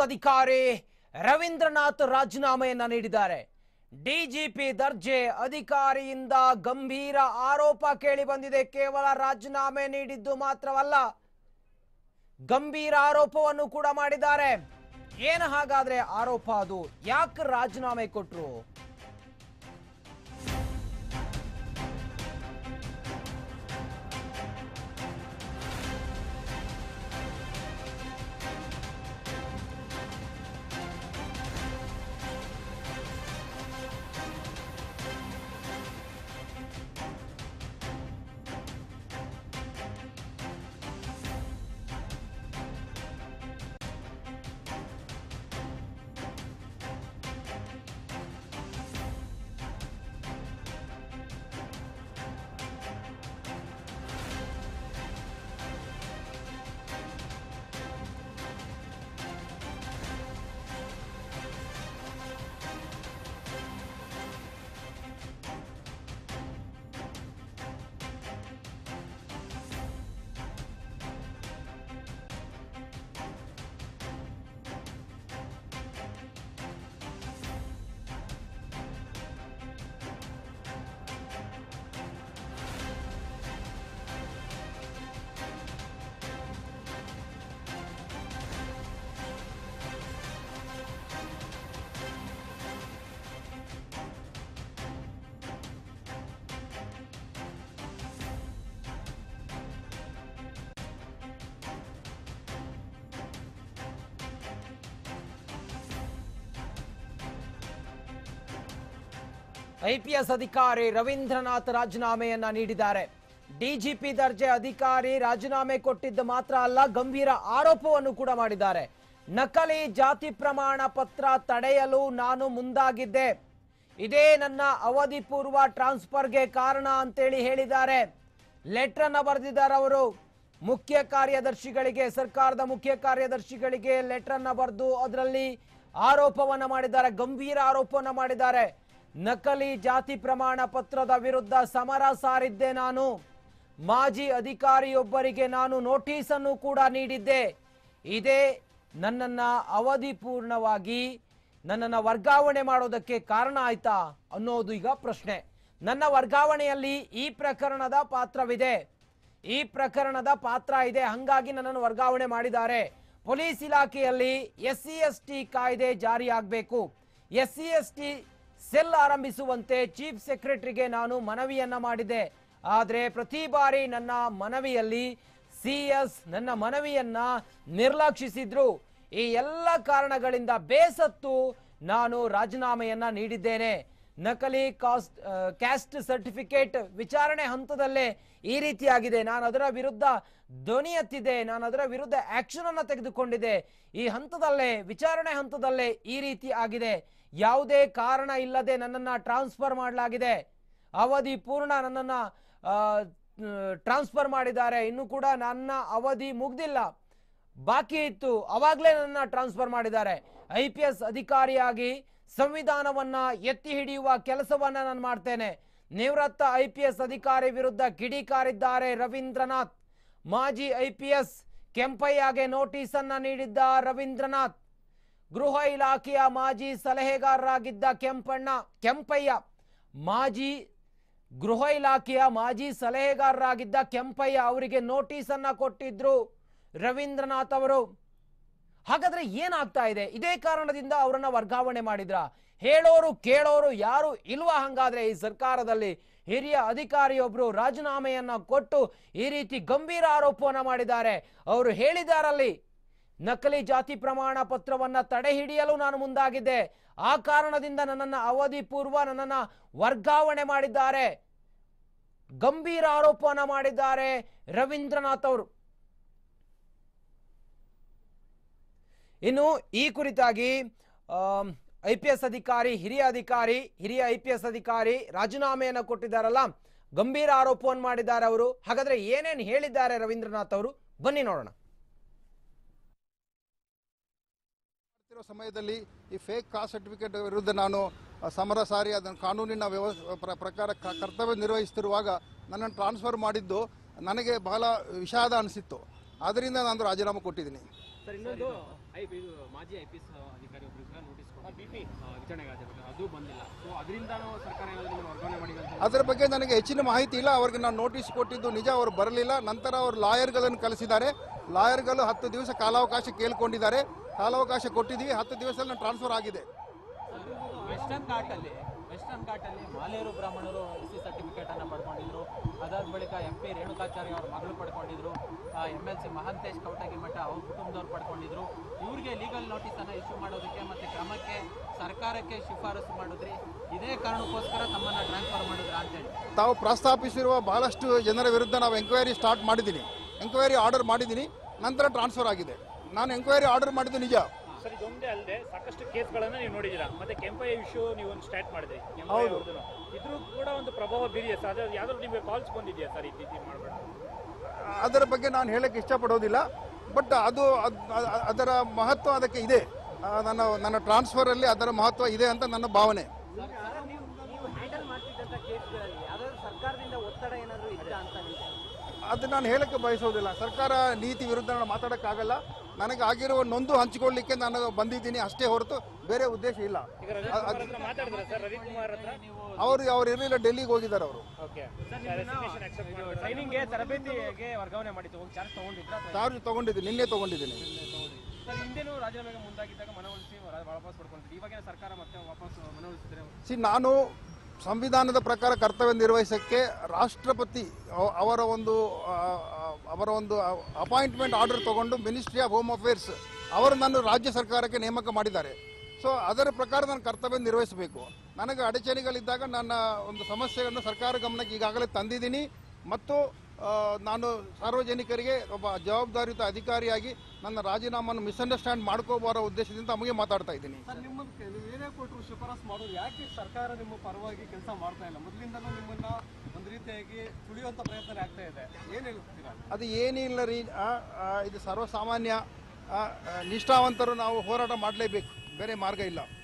ಅಧಿಕಾರಿ ರವೀಂದ್ರನಾಥ್ ರಾಜೀನಾಮೆಯನ್ನ ನೀಡಿದ್ದಾರೆ ಡಿಜಿಪಿ ದರ್ಜೆ ಅಧಿಕಾರಿಯಿಂದ ಗಂಭೀರ ಆರೋಪ ಕೇಳಿ ಬಂದಿದೆ ಕೇವಲ ರಾಜೀನಾಮೆ ನೀಡಿದ್ದು ಮಾತ್ರವಲ್ಲ ಗಂಭೀರ ಆರೋಪವನ್ನು ಕೂಡ ಮಾಡಿದ್ದಾರೆ ಏನು ಹಾಗಾದ್ರೆ ಆರೋಪ ಅದು ಯಾಕೆ ರಾಜೀನಾಮೆ ಕೊಟ್ರು ಐಪಿಎಸ್ ಅಧಿಕಾರಿ ರವೀಂದ್ರನಾಥ್ ರಾಜೀನಾಮೆಯನ್ನ ನೀಡಿದ್ದಾರೆ ಡಿಜಿಪಿ ದರ್ಜೆ ಅಧಿಕಾರಿ ರಾಜೀನಾಮೆ ಕೊಟ್ಟಿದ್ದು ಮಾತ್ರ ಅಲ್ಲ ಗಂಭೀರ ಆರೋಪವನ್ನು ಕೂಡ ಮಾಡಿದ್ದಾರೆ ನಕಲಿ ಜಾತಿ ಪ್ರಮಾಣ ಪತ್ರ ತಡೆಯಲು ನಾನು ಮುಂದಾಗಿದ್ದೆ ಇದೇ ನನ್ನ ಅವಧಿ ಪೂರ್ವ ಟ್ರಾನ್ಸ್ಫರ್ಗೆ ಕಾರಣ ಅಂತೇಳಿ ಹೇಳಿದ್ದಾರೆ ಲೆಟರ್ ಅನ್ನ ಬರೆದಿದ್ದಾರೆ ಅವರು ಮುಖ್ಯ ಕಾರ್ಯದರ್ಶಿಗಳಿಗೆ ಸರ್ಕಾರದ ಮುಖ್ಯ ಕಾರ್ಯದರ್ಶಿಗಳಿಗೆ ಲೆಟರ್ ಅನ್ನ ಬರೆದು ಅದರಲ್ಲಿ ಆರೋಪವನ್ನ ಮಾಡಿದ್ದಾರೆ ಗಂಭೀರ ಆರೋಪವನ್ನ ಮಾಡಿದ್ದಾರೆ ನಕಲಿ ಜಾತಿ ಪ್ರಮಾಣ ಪತ್ರದ ವಿರುದ್ಧ ಸಮರ ಸಾರಿದ್ದೆ ನಾನು ಮಾಜಿ ಅಧಿಕಾರಿಯೊಬ್ಬರಿಗೆ ನಾನು ನೋಟಿಸ್ ಅನ್ನು ಕೂಡ ನೀಡಿದ್ದೆ ಇದೇ ನನ್ನನ್ನ ಅವಧಿ ಪೂರ್ಣವಾಗಿ ನನ್ನನ್ನು ವರ್ಗಾವಣೆ ಮಾಡೋದಕ್ಕೆ ಕಾರಣ ಆಯ್ತಾ ಅನ್ನೋದು ಈಗ ಪ್ರಶ್ನೆ ನನ್ನ ವರ್ಗಾವಣೆಯಲ್ಲಿ ಈ ಪ್ರಕರಣದ ಪಾತ್ರವಿದೆ ಈ ಪ್ರಕರಣದ ಪಾತ್ರ ಇದೆ ಹಂಗಾಗಿ ನನ್ನನ್ನು ವರ್ಗಾವಣೆ ಮಾಡಿದ್ದಾರೆ ಪೊಲೀಸ್ ಇಲಾಖೆಯಲ್ಲಿ ಎಸ್ ಸಿ ಎಸ್ ಟಿ ಕಾಯ್ದೆ ಜಾರಿಯಾಗಬೇಕು S C S T cell ಆರಂಭಿಸುವಂತೆ ಚೀಫ್ ಸೆಕ್ರೆಟರಿಗೆ ನಾನು ಮನವಿಯನ್ನ ಮಾಡಿದೆ ಆದರೆ ಪ್ರತಿ ಬಾರಿ ನನ್ನ ಮನವಿಯಲ್ಲಿ ಸಿ ಎಸ್ ನನ್ನ ಮನವಿಯನ್ನ ನಿರ್ಲಕ್ಷಿಸಿದ್ರು ಈ ಎಲ್ಲ ಕಾರಣಗಳಿಂದ ಬೇಸತ್ತು ನಾನು ರಾಜೀನಾಮೆಯನ್ನ ನೀಡಿದ್ದೇನೆ ನಕಲಿ ಕಾಸ್ಟ್ ಕ್ಯಾಸ್ಟ್ ಸರ್ಟಿಫಿಕೇಟ್ ವಿಚಾರಣೆ ಹಂತದಲ್ಲೇ ಈ ರೀತಿಯಾಗಿದೆ ನಾನು ಅದರ ವಿರುದ್ಧ ಧ್ವನಿ ಎತ್ತಿದೆ ನಾನು ಅದರ ವಿರುದ್ಧ ಆಕ್ಷನ್ ಅನ್ನ ತೆಗೆದುಕೊಂಡಿದೆ ಈ ಹಂತದಲ್ಲೇ ವಿಚಾರಣೆ ಹಂತದಲ್ಲೇ ಈ ರೀತಿ ಆಗಿದೆ ಯಾವುದೇ ಕಾರಣ ಇಲ್ಲದೆ ನನ್ನನ್ನ ಟ್ರಾನ್ಸ್ಫರ್ ಮಾಡಲಾಗಿದೆ ಅವಧಿ ಪೂರ್ಣ ನನ್ನನ್ನ ಟ್ರಾನ್ಸ್ಫರ್ ಮಾಡಿದ್ದಾರೆ ಇನ್ನು ಕೂಡ ನನ್ನ ಅವಧಿ ಮುಗ್ದಿಲ್ಲ ಬಾಕಿ ಇತ್ತು ಅವಾಗಲೇ ನನ್ನ ಟ್ರಾನ್ಸ್ಫರ್ ಮಾಡಿದ್ದಾರೆ ಐ ಪಿ ಎಸ್ ಅಧಿಕಾರಿಯಾಗಿ ಸಂವಿಧಾನವನ್ನ ಎತ್ತಿ ಹಿಡಿಯುವ ಕೆಲಸವನ್ನ ನಾನು ಮಾಡ್ತೇನೆ ನಿವೃತ್ತ ಐ ಪಿ ಎಸ್ ಅಧಿಕಾರಿ ವಿರುದ್ಧ ಕಿಡಿಕಾರಿದ್ದಾರೆ ರವೀಂದ್ರನಾಥ್ ಮಾಜಿ ಐ ಪಿ ಎಸ್ ಕೆಂಪಯ್ಯಗೆ ನೋಟಿಸ್ ಅನ್ನ ನೀಡಿದ್ದ ರವೀಂದ್ರನಾಥ್ ಗೃಹ ಇಲಾಖೆಯ ಮಾಜಿ ಸಲಹೆಗಾರರಾಗಿದ್ದ ಕೆಂಪಣ್ಣ ಕೆಂಪಯ್ಯ ಮಾಜಿ ಗೃಹ ಇಲಾಖೆಯ ಮಾಜಿ ಸಲಹೆಗಾರರಾಗಿದ್ದ ಕೆಂಪಯ್ಯ ಅವರಿಗೆ ನೋಟಿಸ್ ಅನ್ನ ಕೊಟ್ಟಿದ್ರು ರವೀಂದ್ರನಾಥ್ ಅವರು ಹಾಗಾದ್ರೆ ಏನಾಗ್ತಾ ಇದೆ ಇದೇ ಕಾರಣದಿಂದ ಅವರನ್ನ ವರ್ಗಾವಣೆ ಮಾಡಿದ್ರ ಹೇಳೋರು ಕೇಳೋರು ಯಾರು ಇಲ್ವಾ ಹಂಗಾದ್ರೆ ಈ ಸರ್ಕಾರದಲ್ಲಿ ಹಿರಿಯ ಅಧಿಕಾರಿಯೊಬ್ರು ರಾಜೀನಾಮೆಯನ್ನ ಕೊಟ್ಟು ಈ ರೀತಿ ಗಂಭೀರ ಆರೋಪವನ್ನ ಮಾಡಿದ್ದಾರೆ ಅವರು ಹೇಳಿದಾರಲ್ಲಿ ನಕಲಿ ಜಾತಿ ಪ್ರಮಾಣ ಪತ್ರವನ್ನ ತಡೆ ಹಿಡಿಯಲು ನಾನು ಮುಂದಾಗಿದ್ದೆ ಆ ಕಾರಣದಿಂದ ನನ್ನನ್ನು ಅವಧಿ ಪೂರ್ವ ನನ್ನನ್ನು ವರ್ಗಾವಣೆ ಮಾಡಿದ್ದಾರೆ ಗಂಭೀರ ಆರೋಪವನ್ನ ಮಾಡಿದ್ದಾರೆ ರವೀಂದ್ರನಾಥ್ ಅವರು ಇನ್ನು ಈ ಕುರಿತಾಗಿ ಐ ಪಿ ಎಸ್ ಅಧಿಕಾರಿ ಹಿರಿಯ ಅಧಿಕಾರಿ ಹಿರಿಯ ಐ ಪಿ ಎಸ್ ಅಧಿಕಾರಿ ರಾಜೀನಾಮೆಯನ್ನು ಕೊಟ್ಟಿದ್ದಾರಲ್ಲ ಗಂಭೀರ ಆರೋಪವನ್ನು ಮಾಡಿದ್ದಾರೆ ಅವರು ಹಾಗಾದ್ರೆ ಏನೇನು ಹೇಳಿದ್ದಾರೆ ರವೀಂದ್ರನಾಥ್ ಅವರು ಬನ್ನಿ ನೋಡೋಣ ಮಾಡ್ತಿರೋ ಸಮಯದಲ್ಲಿ ಈ ಫೇಕ್ ಕಾಸ್ಟ್ ಸರ್ಟಿಫಿಕೇಟ್ ವಿರುದ್ಧ ನಾನು ಅ, ಸಮರ ಸಾರಿ ಅದನ್ನು ಕಾನೂನಿನ ವ್ಯವ ಪ್ರ- ಪ್ರಕಾರ ಕ- ಕರ್ತವ್ಯ ನಿರ್ವಹಿಸುತ್ತಿರುವಾಗ ನನ್ನನ್ನು ಟ್ರಾನ್ಸ್ಫರ್ ಮಾಡಿದ್ದು ನನಗೆ ಬಹಳ ವಿಷಾದ ಅನಿಸಿತ್ತು ಆದ್ದರಿಂದ ನಾನು ರಾಜೀನಾಮೆ ಕೊಟ್ಟಿದ್ದೀನಿ ಸರ್ ಇನ್ನೊಂದು ಐ ಇದು ಮಾಜಿ ಐ ಪಿ ಎಸ್ ಅಧಿಕಾರಿ ಒಬ್ಬರಿಗೆ ನೋಟಿಸ್ ಕೊಟ್ಟಿದ್ವಿ ವಿಚಾರಣೆಗೆ ಹಾಜರಾಗಬೇಕು ಅದು ಬಂದಿಲ್ಲ ಸೊ ಅದರಿಂದನೂ ಸರ್ಕಾರ ಏನಾದರೂ ನಿಮ್ಮನ್ನು ವರ್ಗಾವಣೆ ಮಾಡಿದೆ ಅಂತ ಅದರ ಬಗ್ಗೆ ನನಗೆ ಹೆಚ್ಚಿನ ಮಾಹಿತಿ ಇಲ್ಲ ಅವ್ರಿಗೆ ನಾನು ನೋಟಿಸ್ ಕೊಟ್ಟಿದ್ದು ನಿಜ ಅವರು ಬರಲಿಲ್ಲ ನಂತರ ಅವರು ಲಾಯರ್ಗಳನ್ನು ಕಳಿಸಿದ್ದಾರೆ ಲಾಯರ್ಗಳು ಹತ್ತು ದಿವಸ ಕಾಲಾವಕಾಶ ಕೇಳ್ಕೊಂಡಿದ್ದಾರೆ ಕಾಲಾವಕಾಶ ಕೊಟ್ಟಿದ್ದೀವಿ ಹತ್ತು ದಿವಸದಲ್ಲಿ ಟ್ರಾನ್ಸ್ಫರ್ ಆಗಿದೆ ವೆಸ್ಟರ್ನ್ ಘಾಟಲ್ಲಿ ವೆಸ್ಟರ್ನ್ ಘಾಟಲ್ಲಿ ಮಾಲೇರು ಬ್ರಾಹ್ಮಣರು ಎಸ್ ಸಿ ಸರ್ಟಿಫಿಕೇಟ್ ಅನ್ನ ಪಡ್ಕೊಂಡಿದ್ರು ಅದಾದ ಬಳಿಕ ಎಂ ಪಿ ರೇಣುಕಾಚಾರ್ಯ ಅವ್ರ ಮಗಳು ಪಡ್ಕೊಂಡಿದ್ರು M L C Mahantesh Kautagi Math ಅವ್ರ ಕುಟುಂಬದವ್ರು ಪಡ್ಕೊಂಡಿದ್ರು ಇವ್ರಿಗೆ ಲೀಗಲ್ ನೋಟಿಸ್ ಅನ್ನ ಇಶ್ಯೂ ಮಾಡೋದಕ್ಕೆ ಮತ್ತೆ ಕ್ರಮಕ್ಕೆ ಸರ್ಕಾರಕ್ಕೆ ಶಿಫಾರಸು ಮಾಡಿದ್ರಿ ಇದೇ ಕಾರಣಕ್ಕೋಸ್ಕರ ತಮ್ಮನ್ನ ಟ್ರಾನ್ಸ್ಫರ್ ಮಾಡಿದ್ರ ಅಂತೇಳಿ ತಾವು ಪ್ರಸ್ತಾಪಿಸಿರುವ ಬಹಳಷ್ಟು ಜನರ ವಿರುದ್ಧ ನಾವು ಎಂಕ್ವೈರಿ ಸ್ಟಾರ್ಟ್ ಮಾಡಿದ್ದೀನಿ ಎಂಕ್ವೈರಿ ಆರ್ಡರ್ ಮಾಡಿದ್ದೀನಿ ನಂತರ ಟ್ರಾನ್ಸ್ಫರ್ ಆಗಿದೆ ನಾನು ಎಂಕ್ವೈರಿ ಆರ್ಡರ್ ಮಾಡಿದ್ದು ನಿಜ ಸರ್ ಇದೊಂದೇ ಅಲ್ಲದೆ ಸಾಕಷ್ಟು ಕೇಸ್ಗಳನ್ನ ನೀವು ನೋಡಿದ್ದೀರಾ ಮತ್ತೆ ಕೆಂಪಯ್ಯ ಇಶ್ಯೂ ನೀವು ಒಂದು ಸ್ಟಾರ್ಟ್ ಮಾಡಿದ್ರಿ ಹೌದು. ಇದ್ರೂ ಕೂಡ ಒಂದು ಪ್ರಭಾವ ಬೀರಿದೆ ಸರ್ ಅದು ಯಾವ್ದಾದ್ರು ನಿಮಗೆ ಕಾಲ್ಸ್ ಬಂದಿದೆಯಾ ಸರ್ ಈ ರೀತಿ ಮಾಡಬೇಡ ಅದರ ಬಗ್ಗೆ ನಾನು ಹೇಳಕ್ಕೆ ಇಷ್ಟಪಡೋದಿಲ್ಲ ಬಟ್ ಅದು ಅದ್- ಅದ್- ಅದರ ಮಹತ್ವ ಅದಕ್ಕೆ ಇದೆ ಆ, ನನ್ನ ನನ್ನ ಟ್ರಾನ್ಸ್ಫರಲ್ಲಿ ಅದರ ಮಹತ್ವ ಇದೆ ಅಂತ ನನ್ನ ಭಾವನೆ ನೀವು ಹ್ಯಾಂಡಲ್ ಮಾಡ್ತಿದ್ದಂಥ ಕೇಸ್ಗಳಲ್ಲಿ ಯಾವ್ದಾದ್ರು ಸರ್ಕಾರದಿಂದ ಒತ್ತಡ ಏನಾದರೂ ಇತ್ತ ಅಂತ ನಿಮಗೆ ಅದು ನಾನು ಹೇಳಕ್ಕೆ ಬಯಸೋದಿಲ್ಲ ಸರ್ಕಾರ ನೀತಿ ವಿರುದ್ಧ ನಾನು ಮಾತಾಡೋಕ್ಕಾಗಲ್ಲ ನನಗೆ ಆಗಿರುವ ನೊಂದು ಹಂಚಿಕೊಳ್ಳಿಕ್ಕೆ ನಾನು ಬಂದಿದ್ದೀನಿ ಅಷ್ಟೇ ಹೊರತು ಬೇರೆ ಉದ್ದೇಶ ಇಲ್ಲ ಈಗ ರವಿಕುಮಾರ್ ಹತ್ರ ಮಾತಾಡಿದ್ರ ಸರ್ ರವಿಕುಮಾರ್ ಹತ್ರ ಅವರು ಅವ್ರು ಇರಲಿಲ್ಲ ಡೆಲ್ಲಿಗೆ ಹೋಗಿದ್ದಾರೆ ಅವರು ಓಕೆ ರೆಸಿಗ್ನೇಷನ್ ಅಕ್ಸೆಪ್ಟ್ ಮಾಡಿದ್ರೆ ಟ್ರೈನಿಂಗ್ಗೆ ತರಬೇತಿಗೆ ವರ್ಗಾವಣೆ ಮಾಡಿದ್ದು ಒಂದು ಚಾರ್ಜ್ ತಗೊಂಡಿದ್ರ ಚಾರ್ಜ್ ತಗೊಂಡಿದ್ದೀನಿ ನಿನ್ನೆ ತಗೊಂಡಿದ್ದೀನಿ ಸರ್ ಹಿಂದೆನೂ ರಾಜೀನಾಮೆಗೆ ಮುಂದಾಗಿದ್ದಾಗ ಮನವೊಲಿಸಿ ವ- ವಾಪಸ್ ಪಡ್ಕೊಂಡಿದ್ರಿ ಇವಾಗಿನ ಸರ್ಕಾರ ಮತ್ತೆ ವಾಪಸ್ ಮನವೊಲಿಸಿದ್ರೆ ಸಿ ನಾನು ಸಂವಿಧಾನದ ಪ್ರಕಾರ ಕರ್ತವ್ಯ ನಿರ್ವಹಿಸಕ್ಕೆ ರಾಷ್ಟ್ರಪತಿ ಅವ- ಅವರ ಒಂದು ಆ, ಆ, ಅವರ ಒಂದು ಅಪಾಯಿಂಟ್ಮೆಂಟ್ ಆರ್ಡರ್ ತಗೊಂಡು ಮಿನಿಸ್ಟ್ರಿ ಆಫ್ ಹೋಮ್ ಅಫೇರ್ಸ್ ಅವರು ನಾನು ರಾಜ್ಯ ಸರ್ಕಾರಕ್ಕೆ ನೇಮಕ ಮಾಡಿದ್ದಾರೆ ಸೊ ಅದರ ಪ್ರಕಾರ ನಾನು ಕರ್ತವ್ಯ ನಿರ್ವಹಿಸಬೇಕು ನನಗೆ ಅಡಚಣೆಗಳಿದ್ದಾಗ ನನ್ನ ಒಂದು ಸಮಸ್ಯೆಯನ್ನು ಸರ್ಕಾರ ಗಮನಕ್ಕೆ ಈಗಾಗಲೇ ತಂದಿದ್ದೀನಿ ಮತ್ತು ಆ, ನಾನು ಸಾರ್ವಜನಿಕರಿಗೆ ಒಬ್ಬ ಜವಾಬ್ದಾರಿಯುತ ಅಧಿಕಾರಿಯಾಗಿ ನನ್ನ ರಾಜೀನಾಮನ್ನು ಮಿಸ್ಅಂಡರ್ಸ್ಟ್ಯಾಂಡ್ ಮಾಡ್ಕೋಬಾರೋ ಉದ್ದೇಶದಿಂದ ತಮಗೆ ಮಾತಾಡ್ತಾ ಇದ್ದೀನಿ ಸರ್ ನಿಮ್ಮನ್ನು ನೀವು ಏನೇ ಕೊಟ್ಟರು ಶಿಫಾರಸ್ ಮಾಡೋರು ಯಾಕೆ ಸರ್ಕಾರ ನಿಮ್ಮ ಪರವಾಗಿ ಕೆಲಸ ಮಾಡ್ತಾ ಇಲ್ಲ ಮೊದಲಿಂದನೂ ನಿಮ್ಮನ್ನ ಒಂದು ರೀತಿಯಾಗಿ ತುಳಿಯುವಂತ ಪ್ರಯತ್ನ ಆಗ್ತಾ ಇದೆ ಏನ್ ಹೇಳ್ತೀರಾ ಅದು ಏನಿಲ್ಲ ರೀ ಆ, ಆ, ಇದು ಸರ್ವಸಾಮಾನ್ಯ ಆ, ಆ, ನಿಷ್ಠಾವಂತರು ನಾವು ಹೋರಾಟ ಮಾಡಲೇಬೇಕು ಬೇರೆ ಮಾರ್ಗ ಇಲ್ಲ